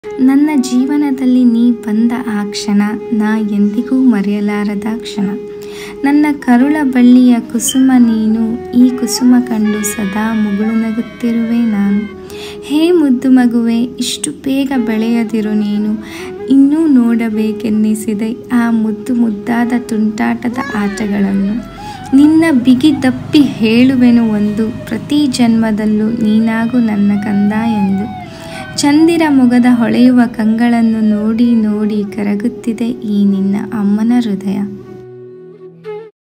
ನನ್ನ ಜೀವನದಲ್ಲಿ ನೀ ಬಂದ ಆ ಕ್ಷಣ ನಾ ಎಂದಿಗೂ ಮರೆಯಲಾರದ ಕ್ಷಣ ನನ್ನ ಕರುಳ ಬಳ್ಳಿಯ ಕುಸುಮ ನೀನು ಈ ಕುಸುಮ ಕಂಡು ಸದಾ ಮುಗುಳು ನಗುತ್ತಿರುವೆ ನಾನು ಹೇ ಮುದ್ದು ಮಗುವೆ ಇಷ್ಟು ಬೇಗ ಬೆಳೆಯದಿರು ನೀನು ಇನ್ನೂ ನೋಡಬೇಕೆನ್ನಿಸಿದೆ ಆ ಮುದ್ದು ಮುದ್ದಾದ ತುಂಟಾಟದ ಆಟಗಳನ್ನು ನಿನ್ನ ಬಿಗಿ ದಪ್ಪಿ ಹೇಳುವೆನು ಒಂದು ಪ್ರತಿ ಜನ್ಮದಲ್ಲೂ ನೀನಾಗು ನನ್ನ ಕಂದ ಎಂದು ಚಂದಿರ ಮೊಗದ ಹೊಳೆಯುವ ಕಂಗಳನ್ನು ನೋಡಿ ನೋಡಿ ಕರಗುತ್ತಿದೆ ಈ ನಿನ್ನ ಅಮ್ಮನ ಹೃದಯ